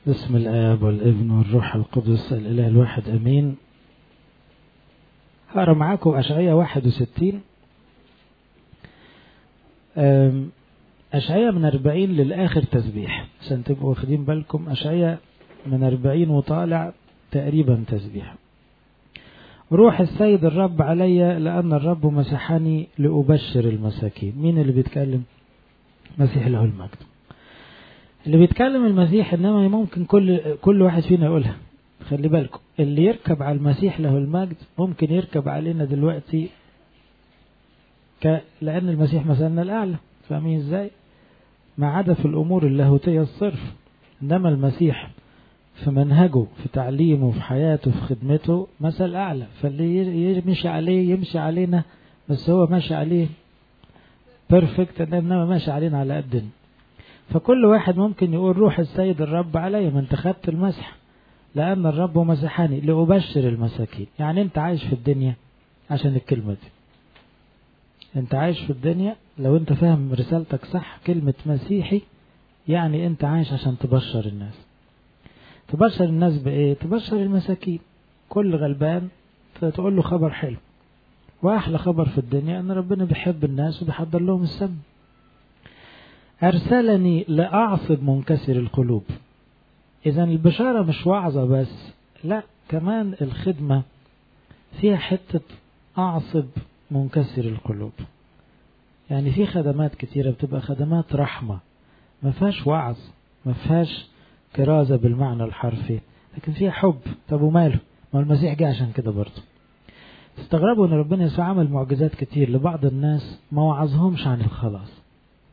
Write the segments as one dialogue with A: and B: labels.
A: بسم الآب والابن والروح القدس الإله الواحد أمين هقرا معاكم أشعية 61 أشعية من 40 للآخر تسبيح عشان تبقوا واخدين بالكم أشعية من 40 وطالع تقريبا تسبيح روح السيد الرب علي لأن الرب مسحني لأبشر المساكين مين اللي بيتكلم مسيح له المجد اللي بيتكلم المسيح انما ممكن كل كل واحد فينا يقولها خلي بالكم اللي يركب على المسيح له المجد ممكن يركب علينا دلوقتي ك... لان المسيح مثلنا الاعلى فاهمين ازاي ما عدا في الامور اللاهوتيه الصرف انما المسيح في منهجه في تعليمه في حياته في خدمته مثل اعلى فاللي يمشي عليه يمشي علينا بس هو ماشي عليه بيرفكت انما ماشي علينا على قدنا فكل واحد ممكن يقول روح السيد الرب علي ما انت خدت المسح لأن الرب مسحني لأبشر المساكين يعني انت عايش في الدنيا عشان الكلمة دي انت عايش في الدنيا لو انت فاهم رسالتك صح كلمة مسيحي يعني انت عايش عشان تبشر الناس تبشر الناس بايه تبشر المساكين كل غلبان تقول له خبر حلو واحلى خبر في الدنيا ان ربنا بيحب الناس وبيحضر لهم السم أرسلني لأعصب منكسر القلوب إذا البشارة مش وعظة بس لا كمان الخدمة فيها حتة أعصب منكسر القلوب يعني في خدمات كتيرة بتبقى خدمات رحمة ما فيهاش وعظ ما فيهاش كرازة بالمعنى الحرفي لكن فيها حب طب وماله ما المسيح جه عشان كده برضه تستغربوا ان ربنا يسوع عمل معجزات كتير لبعض الناس ما وعظهمش عن الخلاص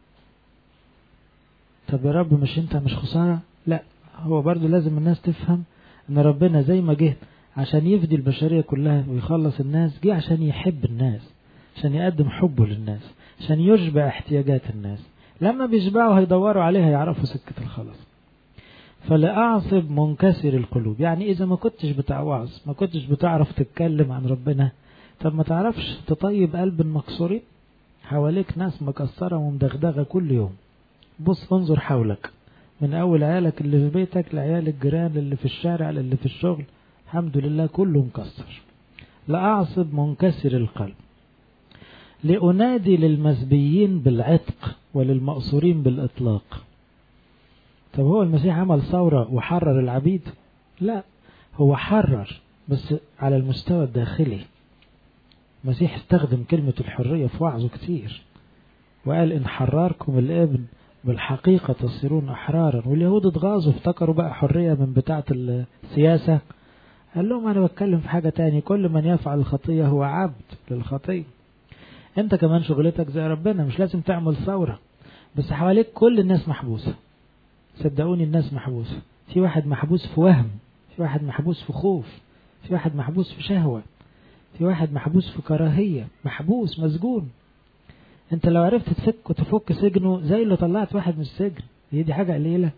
A: طب يا رب مش انت مش خسارة لا هو برضو لازم الناس تفهم ان ربنا زي ما جه عشان يفدي البشرية كلها ويخلص الناس جه عشان يحب الناس عشان يقدم حبه للناس عشان يشبع احتياجات الناس لما بيشبعوا هيدوروا عليها يعرفوا سكة الخلاص فلأعصب منكسر القلوب يعني إذا ما كنتش بتاع وعظ ما كنتش بتعرف تتكلم عن ربنا طب ما تعرفش تطيب قلب المكسورين حواليك ناس مكسرة ومدغدغة كل يوم بص انظر حولك من اول عيالك اللي في بيتك لعيال الجيران اللي في الشارع اللي في الشغل الحمد لله كله مكسر لأعصب منكسر القلب لأنادي للمسبيين بالعتق وللمأسورين بالإطلاق طب هو المسيح عمل ثورة وحرر العبيد لا هو حرر بس على المستوى الداخلي المسيح استخدم كلمة الحرية في وعظه كتير وقال إن حرركم الابن بالحقيقة تصيرون أحرارا واليهود اتغاظوا افتكروا بقى حرية من بتاعة السياسة قال لهم أنا بتكلم في حاجة تاني كل من يفعل الخطية هو عبد للخطية أنت كمان شغلتك زي ربنا مش لازم تعمل ثورة بس حواليك كل الناس محبوسة صدقوني الناس محبوسة في واحد محبوس في وهم في واحد محبوس في خوف في واحد محبوس في شهوة في واحد محبوس في كراهية محبوس مسجون انت لو عرفت تفك وتفك سجنه زي اللي طلعت واحد من السجن هي دي حاجة قليلة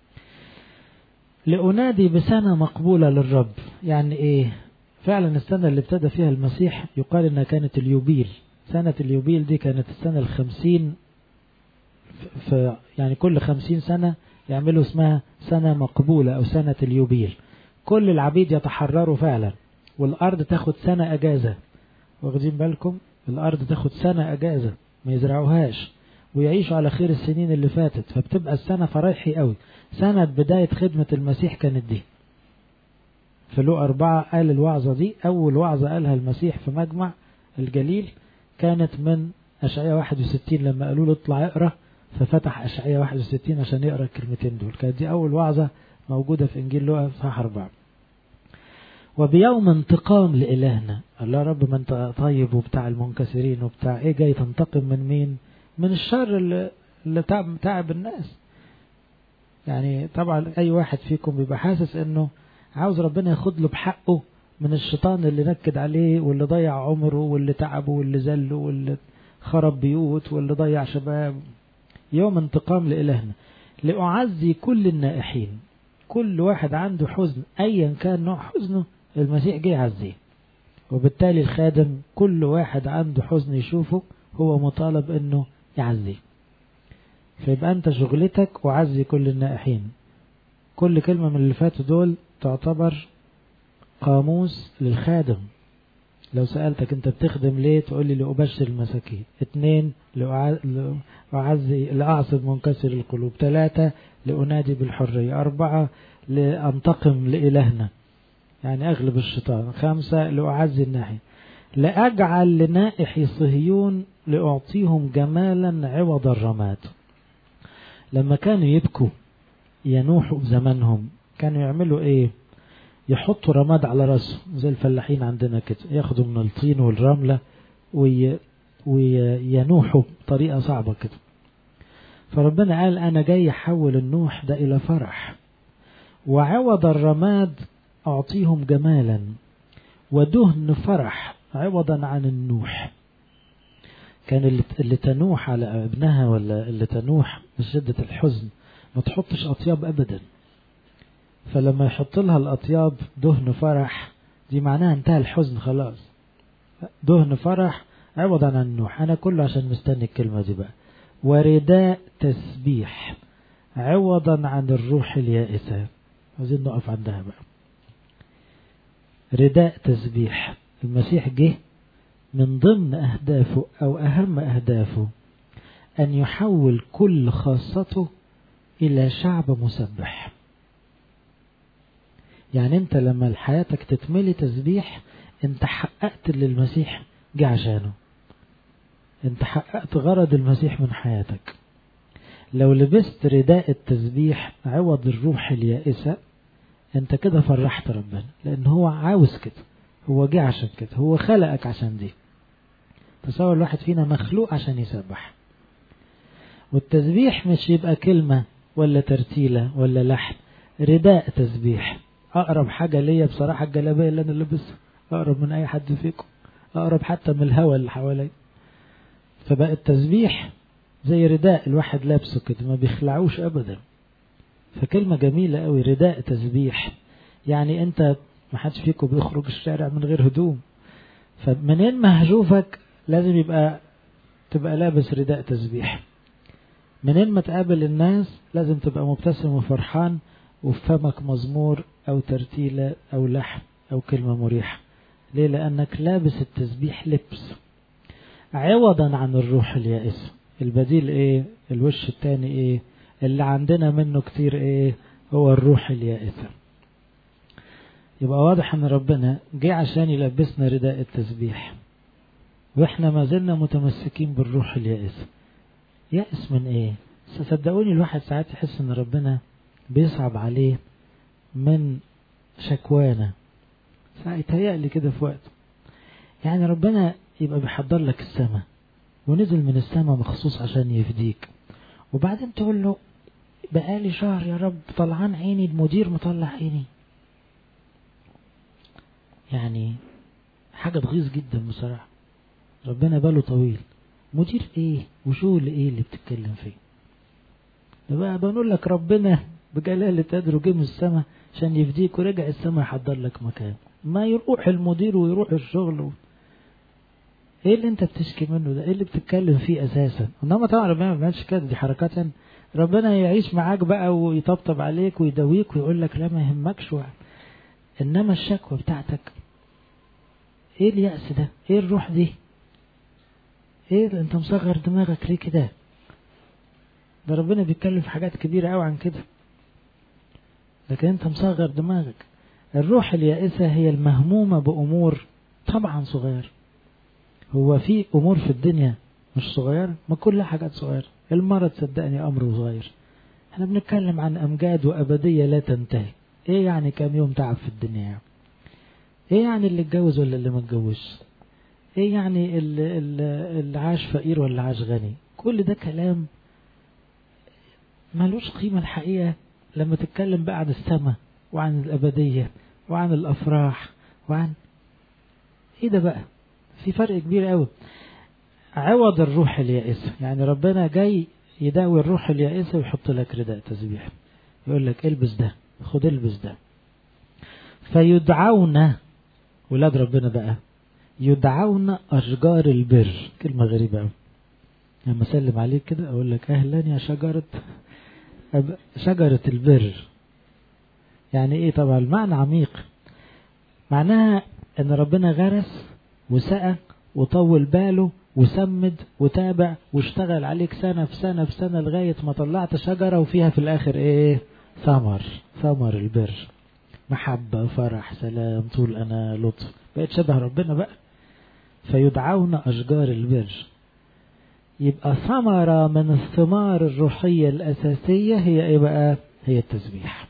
A: لأنادي بسنة مقبولة للرب يعني ايه فعلا السنة اللي ابتدى فيها المسيح يقال انها كانت اليوبيل سنة اليوبيل دي كانت السنة الخمسين في يعني كل خمسين سنة يعملوا اسمها سنة مقبولة أو سنة اليوبيل كل العبيد يتحرروا فعلا والأرض تاخد سنة أجازة واخدين بالكم الأرض تاخد سنة أجازة ما يزرعوهاش ويعيشوا على خير السنين اللي فاتت فبتبقى السنة فرايحي قوي سنة بداية خدمة المسيح كانت دي في لو أربعة قال الوعظة دي أول وعظة قالها المسيح في مجمع الجليل كانت من أشعية 61 لما قالوا له اطلع اقرأ ففتح أشعية 61 عشان يقرأ الكلمتين دول كانت دي أول وعظة موجودة في إنجيل لوقا صح أربعة وبيوم انتقام لإلهنا الله رب ما انت طيب وبتاع المنكسرين وبتاع ايه جاي تنتقم من مين من الشر اللي, اللي تعب, تعب الناس يعني طبعا اي واحد فيكم بيبقى حاسس انه عاوز ربنا ياخد له بحقه من الشيطان اللي نكد عليه واللي ضيع عمره واللي تعبه واللي زله واللي خرب بيوت واللي ضيع شباب يوم انتقام لإلهنا لأعزي كل النائحين كل واحد عنده حزن أيا كان نوع حزنه المسيح جه يعزيه وبالتالي الخادم كل واحد عنده حزن يشوفه هو مطالب انه يعزيه فيبقى انت شغلتك وعزي كل النائحين كل كلمة من اللي فاتوا دول تعتبر قاموس للخادم لو سألتك انت بتخدم ليه تقول لي لأبشر المساكين اثنين لأعزي لأعصب منكسر القلوب ثلاثة لأنادي بالحرية أربعة لأنتقم لإلهنا يعني أغلب الشيطان خمسة لأعزي الناحية لأجعل لنائحي صهيون لأعطيهم جمالا عوض الرماد لما كانوا يبكوا ينوحوا بزمانهم كانوا يعملوا ايه يحطوا رماد على راسهم زي الفلاحين عندنا كده ياخدوا من الطين والرملة وي وينوحوا بطريقة صعبة كده فربنا قال أنا جاي أحول النوح ده إلى فرح وعوض الرماد أعطيهم جمالا ودهن فرح عوضا عن النوح كان اللي, اللي تنوح على ابنها ولا اللي تنوح من شدة الحزن ما تحطش أطياب أبدا فلما يحط لها الأطياب دهن فرح دي معناها انتهى الحزن خلاص دهن فرح عوضا عن النوح أنا كله عشان مستني الكلمة دي بقى ورداء تسبيح عوضا عن الروح اليائسة عايزين نقف عندها بقى رداء تسبيح المسيح جه من ضمن أهدافه أو أهم أهدافه أن يحول كل خاصته إلى شعب مسبح يعني أنت لما حياتك تتملي تسبيح أنت حققت اللي المسيح جه عشانه أنت حققت غرض المسيح من حياتك لو لبست رداء التسبيح عوض الروح اليائسة أنت كده فرحت ربنا لأن هو عاوز كده هو جه عشان كده هو خلقك عشان دي تصور الواحد فينا مخلوق عشان يسبح والتسبيح مش يبقى كلمة ولا ترتيلة ولا لحن رداء تسبيح أقرب حاجة ليا بصراحة الجلابية اللي أنا لابسها أقرب من أي حد فيكم أقرب حتى من الهواء اللي حواليا فبقى التسبيح زي رداء الواحد لابسه كده ما بيخلعوش أبدا فكلمة جميلة قوي رداء تسبيح يعني أنت ما حدش فيكم بيخرج الشارع من غير هدوم فمنين ما هشوفك لازم يبقى تبقى لابس رداء تسبيح منين ما تقابل الناس لازم تبقى مبتسم وفرحان وفي فمك مزمور أو ترتيلة أو لحن أو كلمة مريحة ليه لأنك لابس التسبيح لبس عوضا عن الروح اليائس البديل ايه الوش التاني ايه اللي عندنا منه كتير ايه هو الروح اليائسة يبقى واضح ان ربنا جه عشان يلبسنا رداء التسبيح واحنا ما زلنا متمسكين بالروح اليائس يأس من ايه صدقوني الواحد ساعات يحس ان ربنا بيصعب عليه من شكوانا يتهيألي كده في وقت يعني ربنا يبقى بيحضر لك السماء ونزل من السماء مخصوص عشان يفديك وبعدين تقول له بقالي شهر يا رب طلعان عيني المدير مطلع عيني يعني حاجة تغيظ جدا بصراحة ربنا باله طويل مدير ايه وشغل ايه اللي بتتكلم فيه ده بقى بنقول لك ربنا بجلالة قدره جه من السماء عشان يفديك ورجع السماء يحضر لك مكان ما يروح المدير ويروح الشغل و... ايه اللي انت بتشكي منه ده ايه اللي بتتكلم فيه اساسا انما طبعا ربنا ما بيعملش كده دي حركات يعني. ربنا يعيش معاك بقى ويطبطب عليك ويداويك ويقول لك لا ما يهمكش وعلا. انما الشكوى بتاعتك ايه اليأس ده ايه الروح دي ايه انت مصغر دماغك ليه كده ده ربنا بيتكلم في حاجات كبيرة قوي عن كده لكن انت مصغر دماغك الروح اليائسة هي المهمومة بأمور طبعا صغير هو في أمور في الدنيا مش صغيرة ما كل حاجات صغيرة المرض صدقني أمر صغير احنا بنتكلم عن أمجاد وأبدية لا تنتهي ايه يعني كام يوم تعب في الدنيا يعني ايه يعني اللي اتجوز ولا اللي ما اتجوزش ايه يعني اللي, اللي عاش فقير ولا عاش غني كل ده كلام ملوش قيمة الحقيقة لما تتكلم بقى عن السماء وعن الأبدية وعن الأفراح وعن ايه ده بقى في فرق كبير قوي عوض الروح اليائسة يعني ربنا جاي يداوي الروح اليائسة ويحط لك رداء تسبيح يقول لك البس ده خد البس ده فيدعون ولاد ربنا بقى يدعون أشجار البر كلمة غريبة قوي لما أسلم عليك كده أقول لك أهلا يا شجرة شجرة البر يعني ايه طبعا المعنى عميق معناها ان ربنا غرس وسقى وطول باله وسمد وتابع واشتغل عليك سنة في سنة في سنة لغاية ما طلعت شجرة وفيها في الآخر إيه ثمر ثمر البر محبة فرح سلام طول أنا لطف بقيت شبه ربنا بقى فيدعون أشجار البر يبقى ثمرة من الثمار الروحية الأساسية هي إيه بقى هي التسبيح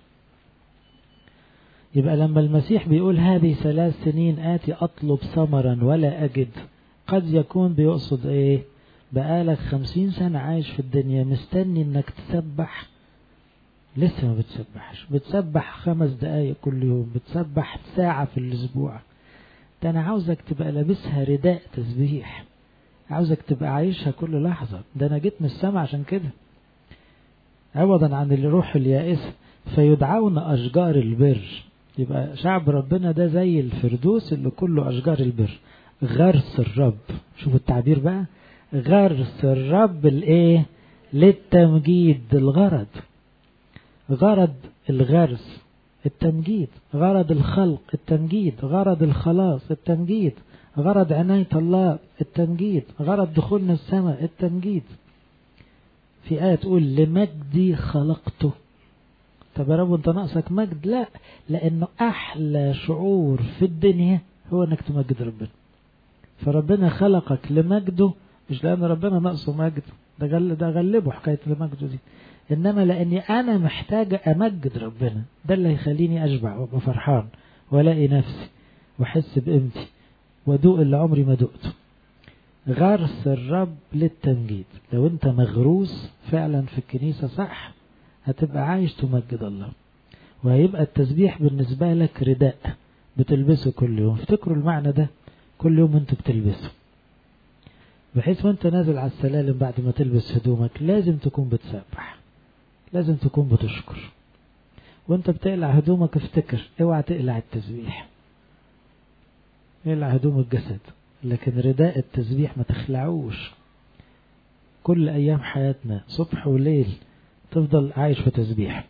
A: يبقى لما المسيح بيقول هذه ثلاث سنين آتي أطلب ثمرا ولا أجد قد يكون بيقصد إيه بقالك خمسين سنة عايش في الدنيا مستني إنك تسبح لسه ما بتسبحش بتسبح خمس دقايق كل يوم بتسبح ساعة في الأسبوع ده أنا عاوزك تبقى لابسها رداء تسبيح عاوزك تبقى عايشها كل لحظة ده أنا جيت من السماء عشان كده عوضا عن الروح اليائس فيدعون أشجار البر يبقى شعب ربنا ده زي الفردوس اللي كله أشجار البر غرس الرب شوفوا التعبير بقى غرس الرب الايه للتمجيد الغرض غرض الغرس التمجيد غرض الخلق التمجيد غرض الخلاص التمجيد غرض عناية الله التمجيد غرض دخولنا السماء التمجيد في آية تقول لمجدي خلقته طب يا رب انت ناقصك مجد لا لانه احلى شعور في الدنيا هو انك تمجد ربنا فربنا خلقك لمجده مش لان ربنا ناقصه مجد ده غل ده غلبه حكايه لمجده دي انما لاني انا محتاج امجد ربنا ده اللي هيخليني اشبع وابقى فرحان والاقي نفسي واحس بقيمتي وادوق اللي عمري ما دقته غرس الرب للتمجيد لو انت مغروس فعلا في الكنيسه صح هتبقى عايش تمجد الله وهيبقى التسبيح بالنسبة لك رداء بتلبسه كل يوم افتكروا المعنى ده كل يوم انت بتلبسه بحيث وانت نازل على السلالم بعد ما تلبس هدومك لازم تكون بتسبح لازم تكون بتشكر وانت بتقلع هدومك افتكر اوعى تقلع التسبيح اقلع هدوم الجسد لكن رداء التسبيح ما تخلعوش كل ايام حياتنا صبح وليل تفضل عايش في تسبيح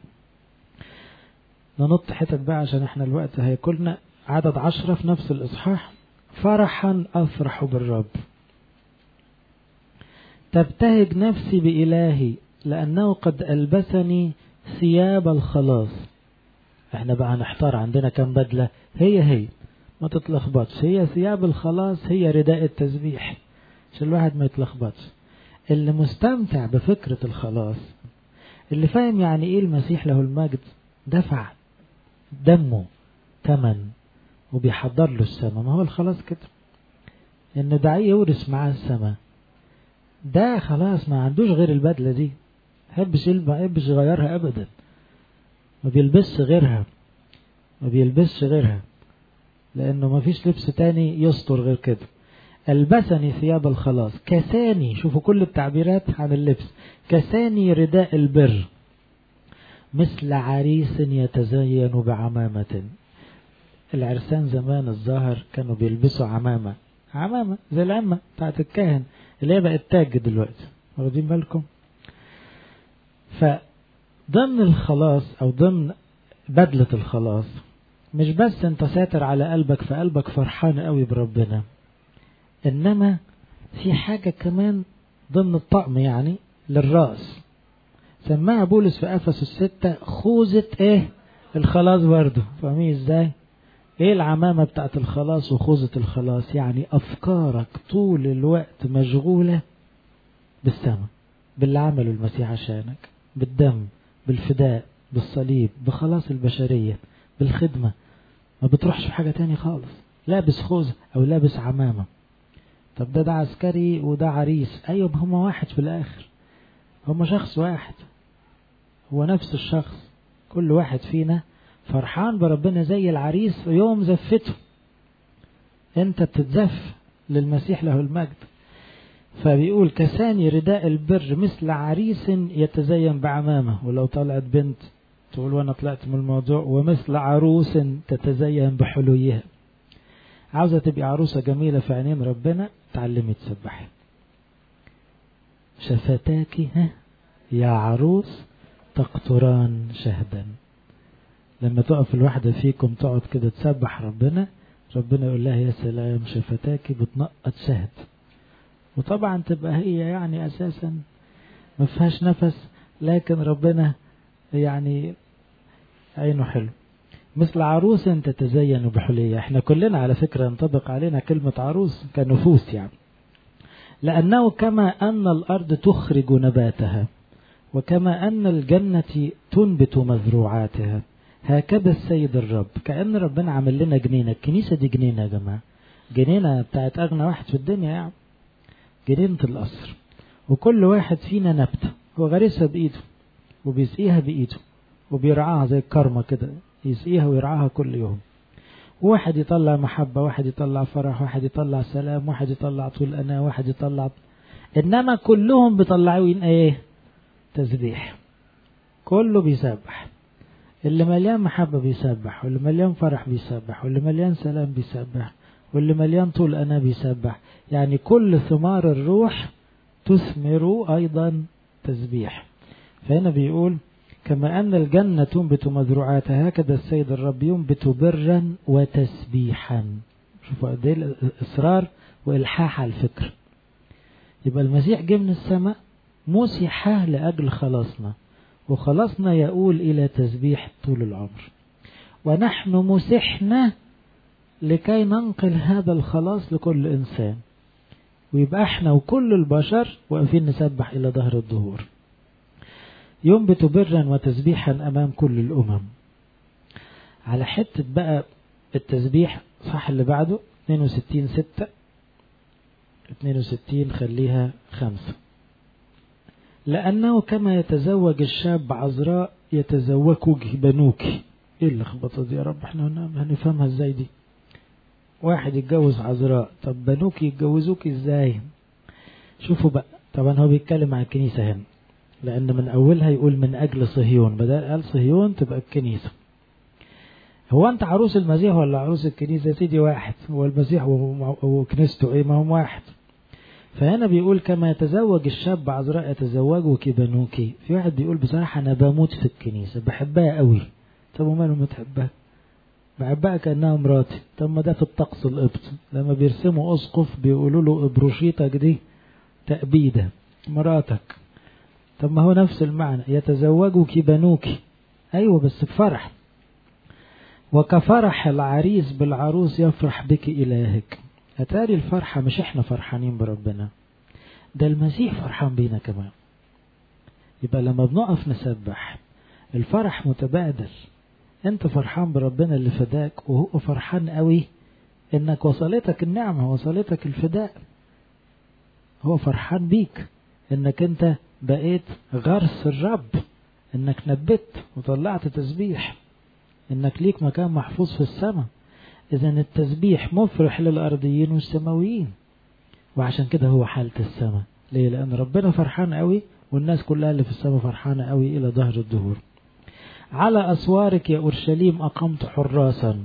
A: ننط حتت بقى عشان احنا الوقت هياكلنا عدد عشرة في نفس الإصحاح فرحا أفرح بالرب تبتهج نفسي بإلهي لأنه قد ألبسني ثياب الخلاص احنا بقى نحتار عندنا كم بدلة هي هي ما تتلخبطش هي ثياب الخلاص هي رداء التسبيح عشان الواحد ما يتلخبطش اللي مستمتع بفكرة الخلاص اللي فاهم يعني ايه المسيح له المجد دفع دمه ثمن وبيحضر له السماء ما هو الخلاص كده ان دعيه يورث معاه السماء ده خلاص ما عندوش غير البدلة دي حبش ما يحبش يغيرها ابدا ما بيلبسش غيرها ما بيلبسش غيرها لانه ما فيش لبس تاني يستر غير كده ألبسني ثياب الخلاص كساني شوفوا كل التعبيرات عن اللبس كساني رداء البر مثل عريس يتزين بعمامة العرسان زمان الظاهر كانوا بيلبسوا عمامة عمامة زي العمة بتاعت الكاهن اللي هي بقت تاج دلوقتي واخدين بالكم فضمن الخلاص أو ضمن بدلة الخلاص مش بس انت ساتر على قلبك فقلبك فرحان قوي بربنا انما في حاجة كمان ضمن الطقم يعني للرأس سماها بولس في افسس الستة خوذة ايه الخلاص برضه فاهمين ازاي ايه العمامة بتاعت الخلاص وخوذة الخلاص يعني افكارك طول الوقت مشغولة بالسماء باللي عمله المسيح عشانك بالدم بالفداء بالصليب بخلاص البشرية بالخدمة ما بتروحش في حاجة تاني خالص لابس خوذة او لابس عمامة طب ده ده عسكري وده عريس ايوه هما واحد في الاخر هما شخص واحد هو نفس الشخص كل واحد فينا فرحان بربنا زي العريس في يوم زفته انت بتتزف للمسيح له المجد فبيقول كساني رداء البر مثل عريس يتزين بعمامة ولو طلعت بنت تقول وانا طلعت من الموضوع ومثل عروس تتزين بحلويها عاوزة تبقى عروسة جميلة في عينين ربنا تعلمي تسبحي شفتاك ها يا عروس تقطران شهدا لما تقف الواحدة فيكم تقعد كده تسبح ربنا ربنا يقول لها يا سلام شفتاكي بتنقط شهد وطبعا تبقى هي يعني أساسا ما فيهاش نفس لكن ربنا يعني عينه حلو مثل عروس تتزين بحلية احنا كلنا على فكرة ينطبق علينا كلمة عروس كنفوس يعني لأنه كما أن الأرض تخرج نباتها وكما أن الجنة تنبت مزروعاتها هكذا السيد الرب كأن ربنا عمل لنا جنينة الكنيسة دي جنينة يا جماعة جنينة بتاعت أغنى واحد في الدنيا يعني جنينة القصر وكل واحد فينا نبتة هو غارسها بإيده وبيسقيها بإيده وبيرعاها زي الكرمة كده يسقيها ويرعاها كل يوم واحد يطلع محبة واحد يطلع فرح واحد يطلع سلام واحد يطلع طول أنا واحد يطلع إنما كلهم بيطلعوا إيه تسبيح كله بيسبح اللي مليان محبة بيسبح واللي مليان فرح بيسبح واللي مليان سلام بيسبح واللي مليان طول أنا بيسبح يعني كل ثمار الروح تثمر أيضا تسبيح فهنا بيقول كما أن الجنة تنبت مزروعاتها هكذا السيد الرب ينبت برا وتسبيحا شوفوا قد ايه الإصرار وإلحاح على الفكر يبقى المسيح جه من السماء مسح لأجل خلاصنا وخلاصنا يقول إلى تسبيح طول العمر ونحن مسحنا لكي ننقل هذا الخلاص لكل إنسان ويبقى احنا وكل البشر واقفين نسبح إلى ظهر الظهور ينبت برا وتسبيحا أمام كل الأمم على حتة بقى التسبيح صح اللي بعده 62 ستة 62 خليها خمسة لأنه كما يتزوج الشاب عذراء يتزوجك بنوك ايه اللخبطة دي يا رب احنا هنفهمها ازاي دي واحد يتجوز عذراء طب بنوك يتجوزوك ازاي شوفوا بقى طبعا هو بيتكلم عن الكنيسة هنا لأن من أولها يقول من أجل صهيون بدل قال صهيون تبقى الكنيسة هو أنت عروس المسيح ولا عروس الكنيسة يا سيدي واحد هو المسيح وكنيسته إيه ما هم واحد فهنا بيقول كما يتزوج الشاب عذراء يتزوجك بنوك في واحد بيقول بصراحة أنا بموت في الكنيسة بحبها قوي طب وماله ما تحبها بحبها كأنها مراتي طب ما ده في الطقس القبط لما بيرسموا أسقف بيقولوا له إبروشيتك دي تأبيدة مراتك طب ما هو نفس المعنى يتزوجك بنوك أيوة بس بفرح وكفرح العريس بالعروس يفرح بك إلهك أتاري الفرحة مش احنا فرحانين بربنا ده المسيح فرحان بينا كمان يبقى لما بنقف نسبح الفرح متبادل انت فرحان بربنا اللي فداك وهو فرحان قوي انك وصلتك النعمة وصلتك الفداء هو فرحان بيك انك انت بقيت غرس الرب انك نبت وطلعت تسبيح انك ليك مكان محفوظ في السماء اذا التسبيح مفرح للارضيين والسماويين وعشان كده هو حالة السماء ليه لان ربنا فرحان قوي والناس كلها اللي في السماء فرحانة قوي الى ظهر الدهور على اسوارك يا اورشليم اقمت حراسا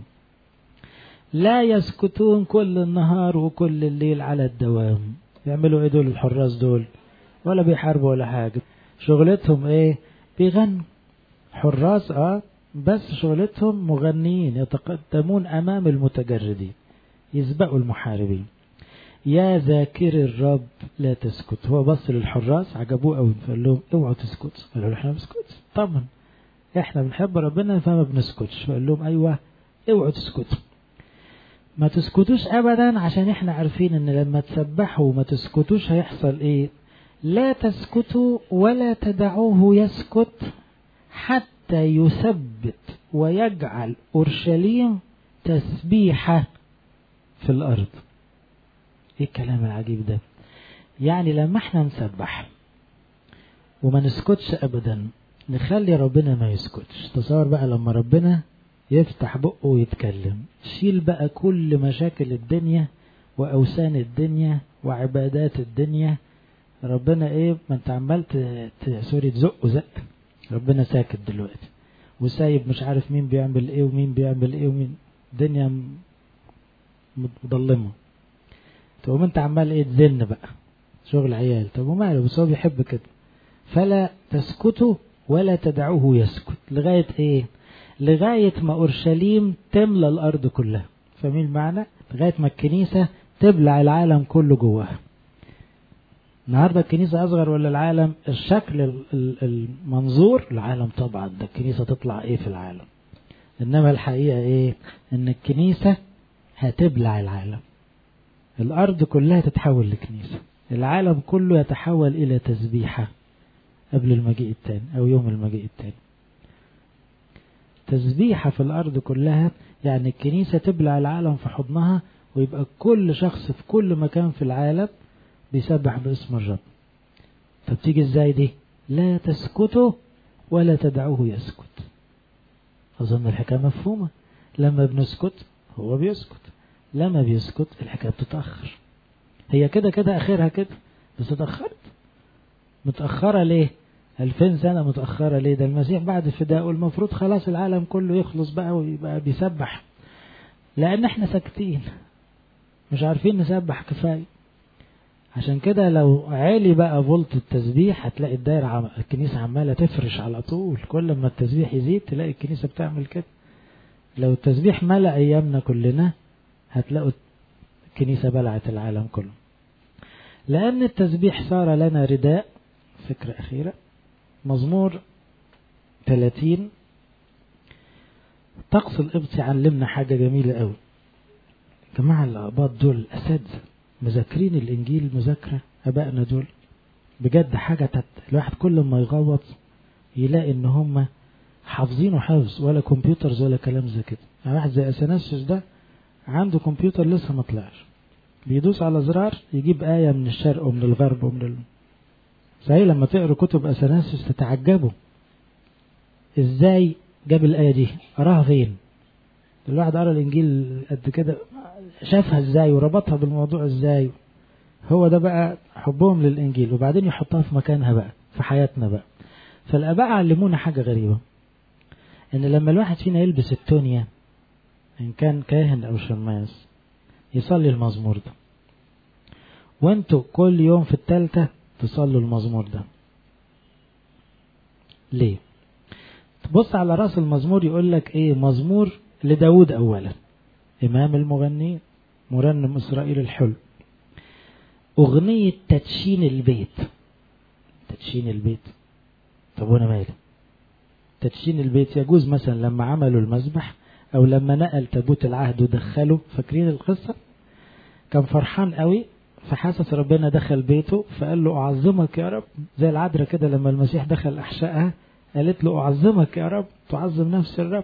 A: لا يسكتون كل النهار وكل الليل على الدوام يعملوا ايه دول الحراس دول ولا بيحاربوا ولا حاجة شغلتهم ايه بيغنوا حراس اه بس شغلتهم مغنيين يتقدمون امام المتجردين يسبقوا المحاربين يا ذاكر الرب لا تسكت هو بص للحراس عجبوه قوي فقال لهم اوعوا تسكتوا قالوا له احنا ما بنسكتش طبعا احنا بنحب ربنا فما بنسكتش فقال لهم ايوه اوعوا تسكتوا ما تسكتوش ابدا عشان احنا عارفين ان لما تسبحوا وما تسكتوش هيحصل ايه لا تسكتوا ولا تدعوه يسكت حتى يثبت ويجعل اورشليم تسبيحه في الارض ايه الكلام العجيب ده يعني لما احنا نسبح وما نسكتش ابدا نخلي ربنا ما يسكتش تصور بقى لما ربنا يفتح بقه ويتكلم شيل بقى كل مشاكل الدنيا واوثان الدنيا وعبادات الدنيا ربنا ايه ما انت عمال سوري تزقه زق ربنا ساكت دلوقتي وسايب مش عارف مين بيعمل ايه ومين بيعمل ايه ومين الدنيا مضلمه تقوم انت عمال ايه تزن بقى شغل عيال طب وماله بس هو بيحب كده فلا تسكتوا ولا تدعوه يسكت لغاية ايه لغاية ما أورشليم تملى الأرض كلها فاهمين المعنى لغاية ما الكنيسة تبلع العالم كله جواها النهارده الكنيسة أصغر ولا العالم الشكل المنظور العالم طبعا ده الكنيسة تطلع إيه في العالم إنما الحقيقة إيه إن الكنيسة هتبلع العالم الأرض كلها تتحول لكنيسة العالم كله يتحول إلى تسبيحة قبل المجيء التاني أو يوم المجيء التاني تسبيحة في الأرض كلها يعني الكنيسة تبلع العالم في حضنها ويبقى كل شخص في كل مكان في العالم بيسبح باسم الرب طب تيجي ازاي دي لا تسكتوا ولا تدعوه يسكت أظن الحكاية مفهومة لما بنسكت هو بيسكت لما بيسكت الحكاية بتتأخر هي كده كده آخرها كده بس اتأخرت متأخرة ليه ألفين سنة متأخرة ليه ده المسيح بعد فدائه المفروض خلاص العالم كله يخلص بقى ويبقى بيسبح لأن احنا ساكتين مش عارفين نسبح كفاية عشان كده لو عالي بقى فولت التسبيح هتلاقي الدايرة عم... الكنيسة عمالة تفرش على طول كل ما التسبيح يزيد تلاقي الكنيسة بتعمل كده لو التسبيح ملأ أيامنا كلنا هتلاقوا الكنيسة بلعت العالم كله لأن التسبيح صار لنا رداء فكرة أخيرة مزمور 30 طقس القبطي علمنا حاجة جميلة قوي جماعة الأقباط دول أساتذة مذاكرين الإنجيل مذاكرة أبائنا دول بجد حاجة تت... الواحد كل ما يغوط يلاقي إن هم حافظينه حفظ ولا كمبيوترز ولا كلام زي كده يعني واحد زي أثناسيوس ده عنده كمبيوتر لسه ما طلعش بيدوس على زرار يجيب آية من الشرق ومن الغرب ومن ال... صحيح لما تقروا كتب أثناسيوس تتعجبوا ازاي جاب الآية دي قراها فين الواحد قرا الإنجيل قد كده شافها ازاي وربطها بالموضوع ازاي هو ده بقى حبهم للإنجيل وبعدين يحطها في مكانها بقى في حياتنا بقى فالآباء علمونا حاجة غريبة إن لما الواحد فينا يلبس التونيا إن كان كاهن أو شماس يصلي المزمور ده وانتوا كل يوم في التالتة تصلوا المزمور ده ليه تبص على راس المزمور يقول لك ايه مزمور لداود اولا امام المغني مرنم اسرائيل الحلو اغنية تدشين البيت تدشين البيت طب وانا مالي تدشين البيت يجوز مثلا لما عملوا المذبح او لما نقل تابوت العهد ودخله فاكرين القصة كان فرحان قوي فحاسس ربنا دخل بيته فقال له أعظمك يا رب زي العذراء كده لما المسيح دخل أحشائها قالت له أعظمك يا رب تعظم نفس الرب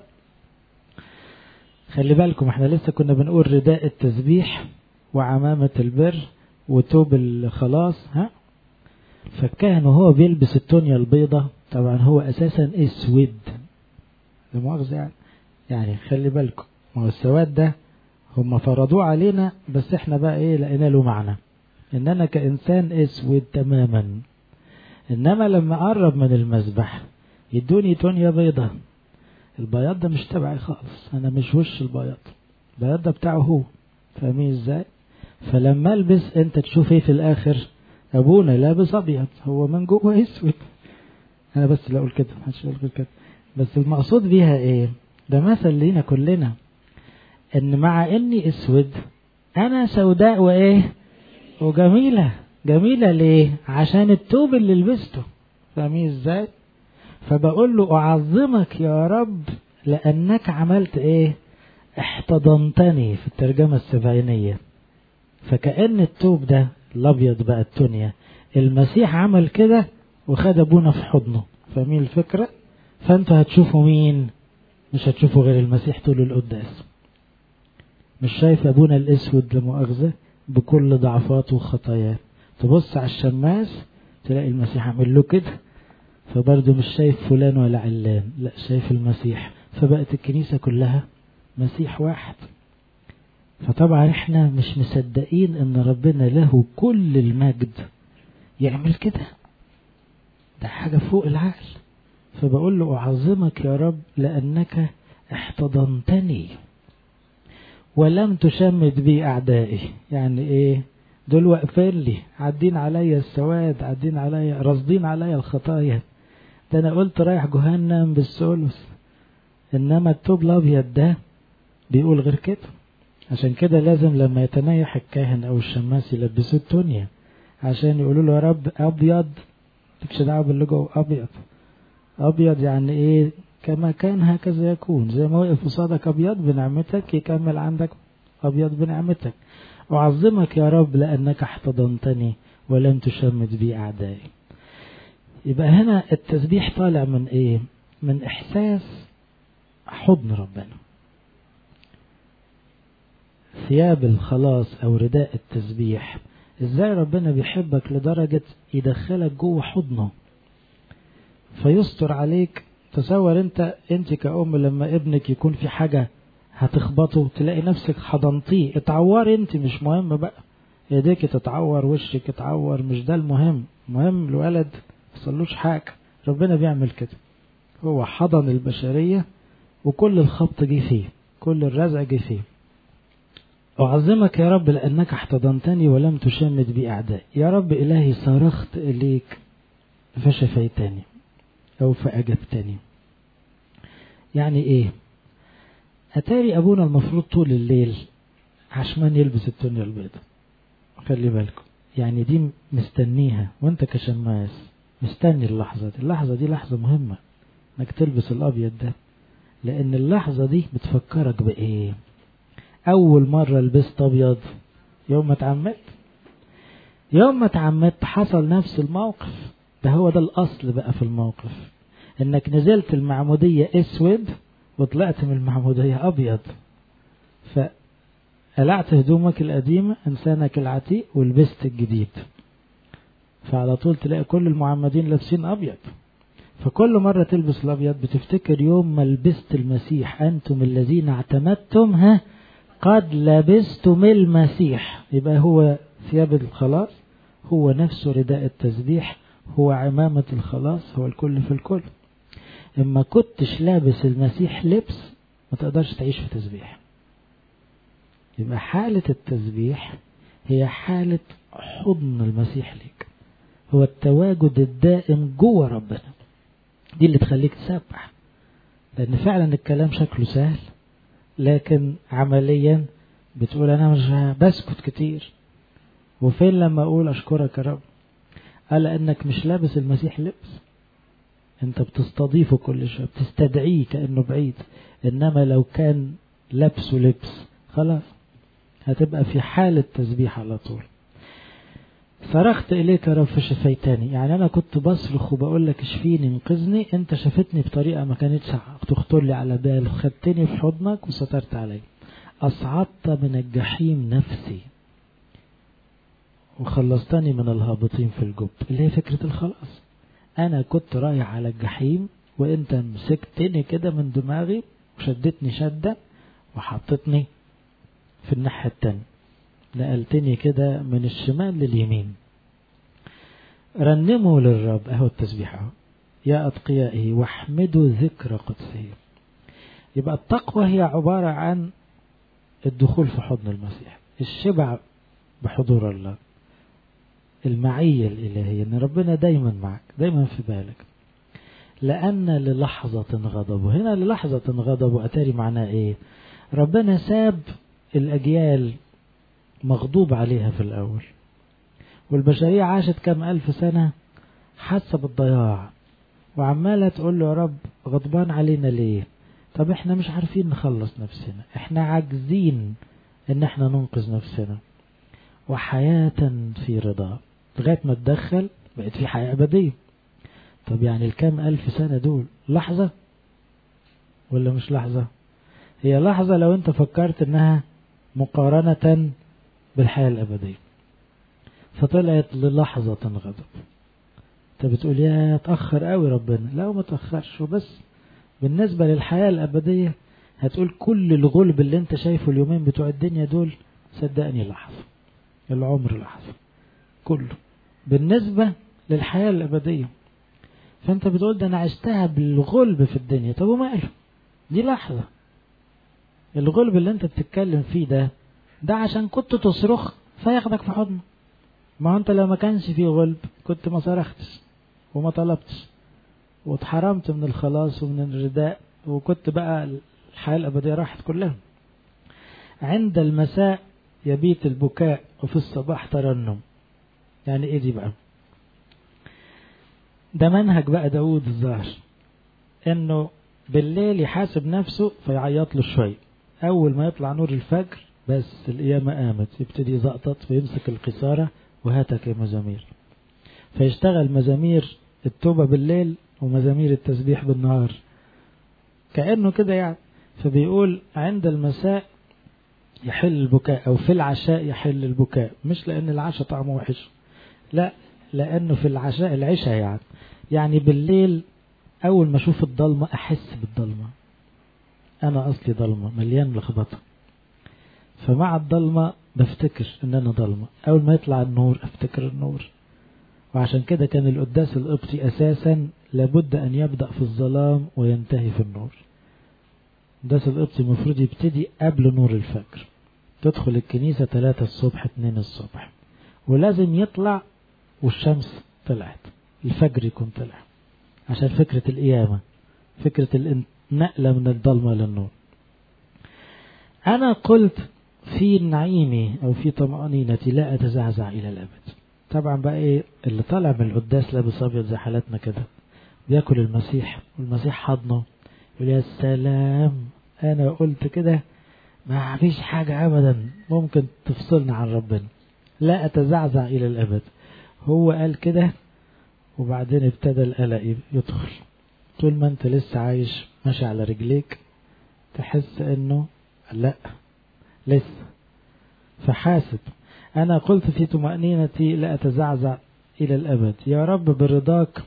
A: خلي بالكم احنا لسه كنا بنقول رداء التسبيح وعمامة البر وتوب الخلاص ها فالكاهن وهو بيلبس التونيا البيضة طبعا هو أساسا اسود لمؤاخذة يعني يعني خلي بالكم ما هو السواد ده هم فرضوه علينا بس احنا بقى ايه لقينا له معنى ان انا كانسان اسود تماما انما لما اقرب من المذبح يدوني تونيا بيضة البياض ده مش تبعي خالص انا مش وش البياض البياض ده بتاعه هو فاهمين ازاي فلما البس انت تشوف ايه في الاخر ابونا لابس ابيض هو من جوه اسود انا بس لا اقول كده محدش يقول كده بس المقصود بيها ايه ده مثل لينا كلنا ان مع اني اسود انا سوداء وايه وجميلة جميلة ليه عشان التوب اللي لبسته فاهمين ازاي فبقول له اعظمك يا رب لانك عملت ايه احتضنتني في الترجمة السبعينية فكأن التوب ده الابيض بقى التونيا المسيح عمل كده وخد ابونا في حضنه فاهمين الفكرة فانتوا هتشوفوا مين مش هتشوفوا غير المسيح طول القداس مش شايف ابونا الاسود لمؤاخذة بكل ضعفاته وخطاياه تبص على الشماس تلاقي المسيح عامل له كده فبرضه مش شايف فلان ولا علان لا شايف المسيح فبقت الكنيسة كلها مسيح واحد فطبعا احنا مش مصدقين ان ربنا له كل المجد يعمل كده ده حاجة فوق العقل فبقول له أعظمك يا رب لأنك احتضنتني ولم تشمت بي أعدائي يعني إيه دول واقفين لي عدين عليا السواد عدين عليا رصدين عليا الخطايا ده أنا قلت رايح جهنم بالثلث إنما التوب الأبيض ده بيقول غير كده عشان كده لازم لما يتنيح الكاهن أو الشماس يلبسوه التونيا عشان يقولوا له يا رب أبيض مالكش دعوة باللي جوه أبيض أبيض يعني إيه كما كان هكذا يكون زي ما وقف قصادك أبيض بنعمتك يكمل عندك أبيض بنعمتك أعظمك يا رب لأنك احتضنتني ولم تشمت بي أعدائي يبقى هنا التسبيح طالع من إيه من إحساس حضن ربنا ثياب الخلاص أو رداء التسبيح إزاي ربنا بيحبك لدرجة يدخلك جوه حضنه فيستر عليك تصور انت انت كأم لما ابنك يكون في حاجة هتخبطه تلاقي نفسك حضنتيه اتعور انت مش مهم بقى ايديك تتعور وشك يتعور مش ده المهم المهم الولد مصلوش حاجة ربنا بيعمل كده هو حضن البشرية وكل الخبط جه فيه كل الرزع جه فيه أعظمك يا رب لأنك احتضنتني ولم تشمت بي أعدائي يا رب إلهي صرخت إليك فشفيتني أو فأجبتني يعني إيه أتاري أبونا المفروض طول الليل عشمان يلبس التونيا البيضاء خلي بالكم يعني دي مستنيها وانت كشماس مستني اللحظة دي اللحظة دي لحظة مهمة انك تلبس الابيض ده لان اللحظة دي بتفكرك بايه اول مرة لبست ابيض يوم ما اتعمدت يوم ما اتعمدت حصل نفس الموقف ده هو ده الاصل بقى في الموقف انك نزلت المعمودية اسود وطلعت من المعمودية ابيض فقلعت هدومك القديمة انسانك العتيق ولبست الجديد فعلى طول تلاقي كل المعمدين لابسين ابيض فكل مرة تلبس الابيض بتفتكر يوم ما لبست المسيح انتم الذين اعتمدتم ها قد لبستم المسيح يبقى هو ثياب الخلاص هو نفسه رداء التسبيح هو عمامة الخلاص هو الكل في الكل اما كنتش لابس المسيح لبس ما تقدرش تعيش في تسبيح يبقى حالة التسبيح هي حالة حضن المسيح ليك هو التواجد الدائم جوه ربنا دي اللي تخليك تسبح لأن فعلا الكلام شكله سهل لكن عمليا بتقول أنا مش بسكت كتير وفين لما أقول أشكرك يا رب قال أنك مش لابس المسيح لبس أنت بتستضيفه كل شوية بتستدعيه كأنه بعيد إنما لو كان لبسه لبس خلاص هتبقى في حالة تسبيح على طول صرخت إليك يا رب فشفيتني يعني أنا كنت بصرخ وبقول لك اشفيني انقذني أنت شفتني بطريقة ما كانتش تخطر لي على بال خدتني في حضنك وسترت علي أصعدت من الجحيم نفسي وخلصتني من الهابطين في الجب اللي هي فكرة الخلاص أنا كنت رايح على الجحيم وأنت مسكتني كده من دماغي وشدتني شدة وحطتني في الناحية التانية نقلتني كده من الشمال لليمين رنموا للرب اهو التسبيح اهو يا أتقيائه واحمدوا ذكر قدسه يبقى التقوى هي عبارة عن الدخول في حضن المسيح الشبع بحضور الله المعية الإلهية إن ربنا دايما معك دايما في بالك لأن للحظة غضبه هنا للحظة غضبه أتاري معناه إيه ربنا ساب الأجيال مغضوب عليها في الأول والبشرية عاشت كم ألف سنة حاسة بالضياع وعمالة تقول له يا رب غضبان علينا ليه طب احنا مش عارفين نخلص نفسنا احنا عاجزين ان احنا ننقذ نفسنا وحياة في رضا لغاية ما تدخل بقت في حياة أبدية طب يعني الكام ألف سنة دول لحظة ولا مش لحظة هي لحظة لو انت فكرت انها مقارنة بالحياة الأبدية فطلعت للحظة غضب انت بتقول يا تأخر قوي ربنا لا ما تأخرش وبس بالنسبة للحياة الأبدية هتقول كل الغلب اللي انت شايفه اليومين بتوع الدنيا دول صدقني لحظة العمر لحظة كله بالنسبة للحياة الأبدية فانت بتقول ده انا عشتها بالغلب في الدنيا طب وماله دي لحظة الغلب اللي انت بتتكلم فيه ده ده عشان كنت تصرخ فياخدك في حضنه ما انت لو ما كانش فيه غلب كنت ما صرختش وما طلبتش واتحرمت من الخلاص ومن الرداء وكنت بقى الحياة الأبدية راحت كلها عند المساء يبيت البكاء وفي الصباح ترنم يعني ايه دي بقى ده منهج بقى داود الظاهر انه بالليل يحاسب نفسه فيعيط له شوية اول ما يطلع نور الفجر بس القيامة قامت يبتدي يزقطط ويمسك القصارة وهاتك يا مزامير فيشتغل مزامير التوبة بالليل ومزامير التسبيح بالنهار كأنه كده يعني فبيقول عند المساء يحل البكاء أو في العشاء يحل البكاء مش لأن العشاء طعمه وحش لا لأنه في العشاء العشاء يعني يعني بالليل أول ما أشوف الضلمة أحس بالضلمة أنا أصلي ضلمة مليان لخبطة فمع الضلمة بفتكر إن أنا ضلمة أول ما يطلع النور أفتكر النور وعشان كده كان القداس القبطي أساسا لابد أن يبدأ في الظلام وينتهي في النور القداس القبطي المفروض يبتدي قبل نور الفجر تدخل الكنيسة ثلاثة الصبح اتنين الصبح ولازم يطلع والشمس طلعت الفجر يكون طلع عشان فكرة القيامة فكرة النقلة من الظلمة للنور أنا قلت في نعيمي أو في طمأنينتي لا أتزعزع إلى الأبد طبعا بقى إيه اللي طالع من القداس لابس أبيض زي حالتنا كده بياكل المسيح والمسيح حضنه يقول يا سلام أنا قلت كده ما فيش حاجة أبدا ممكن تفصلنا عن ربنا لا أتزعزع إلى الأبد هو قال كده وبعدين ابتدى القلق يدخل طول ما انت لسه عايش ماشي على رجليك تحس انه لا لسه فحاسب انا قلت في طمأنينتي لا اتزعزع الى الابد يا رب برضاك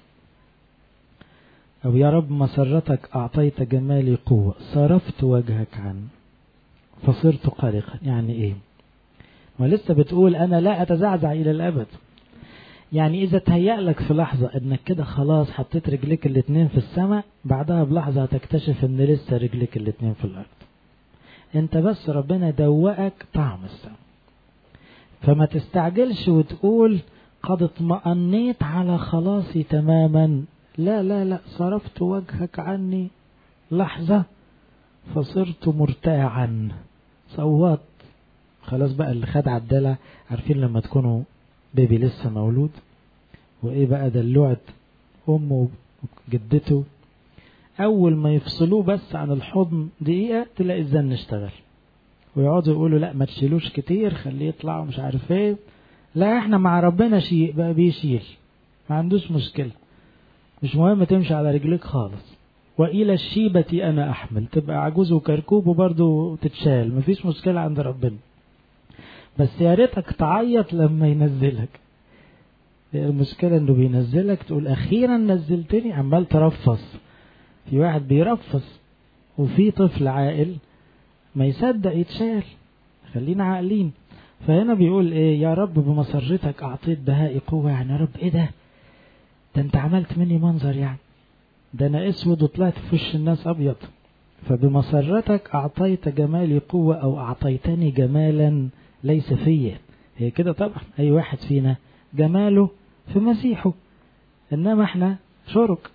A: او يا رب مسرتك اعطيت جمالي قوة صرفت وجهك عني فصرت قلقا يعني ايه ما لسه بتقول انا لا اتزعزع الى الابد يعني إذا تهيأ لك في لحظة إنك كده خلاص حطيت رجليك الاتنين في السماء بعدها بلحظة هتكتشف إن لسه رجليك الاتنين في الأرض. أنت بس ربنا دوقك طعم السماء. فما تستعجلش وتقول قد اطمأنيت على خلاصي تماما لا لا لا صرفت وجهك عني لحظة فصرت مرتاعا صوت خلاص بقى اللي خد عدالة عارفين لما تكونوا بيبي لسه مولود وايه بقى دلوعة امه وجدته اول ما يفصلوه بس عن الحضن دقيقة تلاقي الزن اشتغل ويقعدوا يقولوا لا ما تشيلوش كتير خليه يطلع ومش عارف ايه لا احنا مع ربنا شيء بقى بيشيل ما عندوش مشكلة مش مهم تمشي على رجليك خالص وإلى الشيبة أنا أحمل تبقى عجوز وكركوب وبرضه تتشال مفيش مشكلة عند ربنا بس يا ريتك تعيط لما ينزلك المشكلة انه بينزلك تقول اخيرا نزلتني عمال ترفص في واحد بيرفص وفي طفل عاقل ما يصدق يتشال خلينا عاقلين فهنا بيقول ايه يا رب بمسرتك اعطيت بهائي قوة يعني يا رب ايه ده ده انت عملت مني منظر يعني ده انا اسود وطلعت في وش الناس ابيض فبمسرتك اعطيت جمالي قوة او اعطيتني جمالا ليس فيا هي كده طبعا اي واحد فينا جماله في مسيحه انما احنا شرك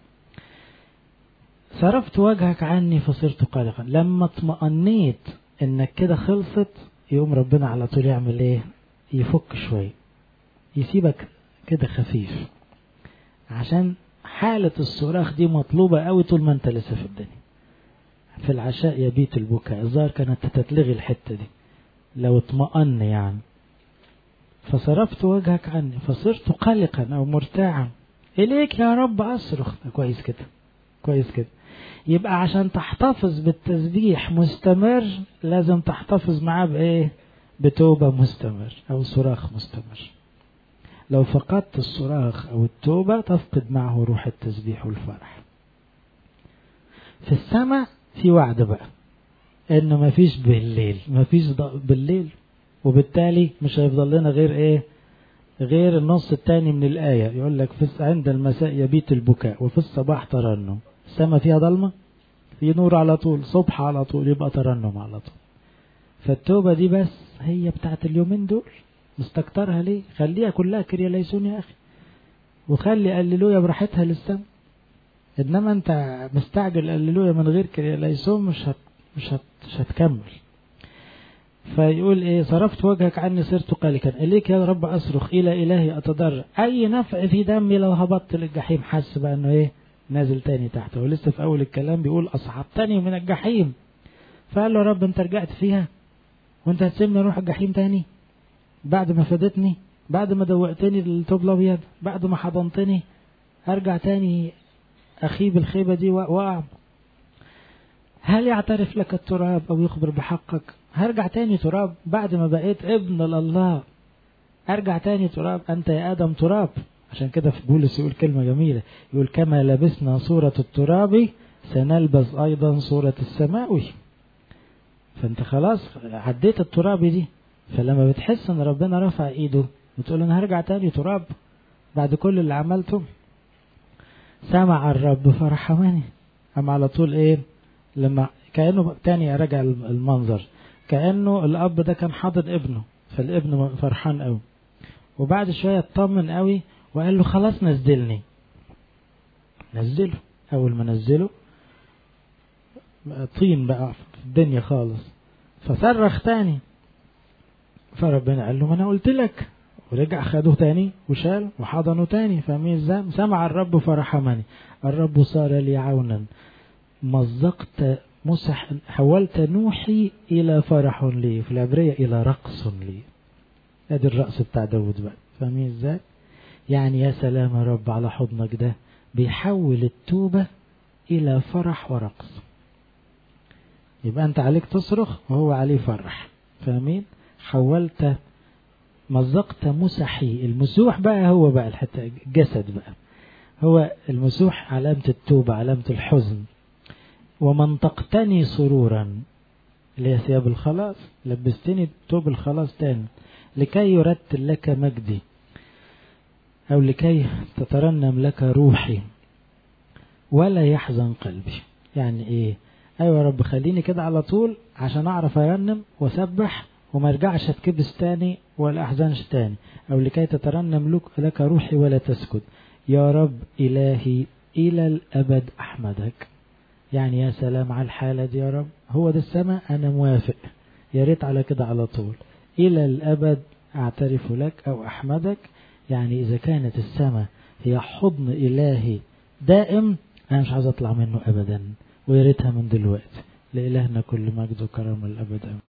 A: صرفت وجهك عني فصرت قلقا لما اطمأنيت انك كده خلصت يقوم ربنا على طول يعمل ايه يفك شوية يسيبك كده خفيف عشان حالة الصراخ دي مطلوبة قوي طول ما انت لسه في الدنيا في العشاء يبيت البكاء الظاهر كانت تتلغي الحتة دي لو اطمأن يعني فصرفت وجهك عني فصرت قلقا او مرتاعا اليك يا رب اصرخ كويس كده كويس كده يبقى عشان تحتفظ بالتسبيح مستمر لازم تحتفظ معاه بايه بتوبة مستمر او صراخ مستمر لو فقدت الصراخ او التوبة تفقد معه روح التسبيح والفرح في السماء في وعد بقى انه مفيش بالليل مفيش بالليل وبالتالي مش هيفضل لنا غير ايه غير النص الثاني من الآية يقول لك في عند المساء يبيت البكاء وفي الصباح ترنم السماء فيها ضلمة في نور على طول صبح على طول يبقى ترنم على طول فالتوبة دي بس هي بتاعت اليومين دول مستكترها ليه خليها كلها كريا ليسون يا أخي وخلي قللويا براحتها للسماء انما انت مستعجل هللويا من غير كرياليسون مش هت مش هت مش هتكمل فيقول ايه صرفت وجهك عني صرت قالكا اليك يا رب اصرخ الى الهي اتضرع اي نفع في دمي لو هبطت للجحيم حس بقى انه ايه نازل تاني تحت هو لسه في اول الكلام بيقول اصعبتني من الجحيم فقال له يا رب انت رجعت فيها وانت هتسيبني اروح الجحيم تاني بعد ما فادتني بعد ما دوقتني الثوب الابيض بعد ما حضنتني ارجع تاني اخيب الخيبه دي واقع هل يعترف لك التراب او يخبر بحقك هرجع تاني تراب بعد ما بقيت ابن لله ارجع تاني تراب انت يا ادم تراب عشان كده في بولس يقول كلمة جميلة يقول كما لبسنا صورة التراب سنلبس أيضا صورة السماوي فأنت خلاص عديت التراب دي فلما بتحس ان ربنا رفع ايده بتقول انا هرجع تاني تراب بعد كل اللي عملته سمع الرب فرحمني اما على طول ايه لما كانه تاني راجع المنظر كانه الاب ده كان حاضن ابنه فالابن فرحان قوي وبعد شويه اطمن قوي وقال له خلاص نزلني نزله اول ما نزله طين بقى في الدنيا خالص فصرخ تاني فربنا قال له ما انا قلت لك ورجع خده تاني وشال وحضنه تاني فاهمين ازاي سمع الرب فرحمني الرب صار لي عونا مزقت مسح حولت نوحي الى فرح لي في العبرية الى رقص لي ادي الرقص بتاع داود بقى فاهمين ازاي يعني يا سلام يا رب على حضنك ده بيحول التوبة الى فرح ورقص يبقى انت عليك تصرخ وهو عليه فرح فاهمين حولت مزقت مسحي المسوح بقى هو بقى الحتة الجسد بقى هو المسوح علامة التوبة علامة الحزن ومنطقتني سرورا اللي هي ثياب الخلاص لبستني توب الخلاص تاني لكي يرتل لك مجدي أو لكي تترنم لك روحي ولا يحزن قلبي يعني إيه أيوة يا رب خليني كده على طول عشان أعرف أرنم وأسبح وما ارجعش اتكبس تاني ولا احزنش تاني او لكي تترنم لك, لك روحي ولا تسكت يا رب الهي الى الابد احمدك يعني يا سلام على الحالة دي يا رب هو ده السماء انا موافق يا ريت على كده على طول الى الابد اعترف لك او احمدك يعني اذا كانت السماء هي حضن الهي دائم انا مش عايز اطلع منه ابدا ويا ريتها من دلوقتي لإلهنا كل مجد وكرم الأبد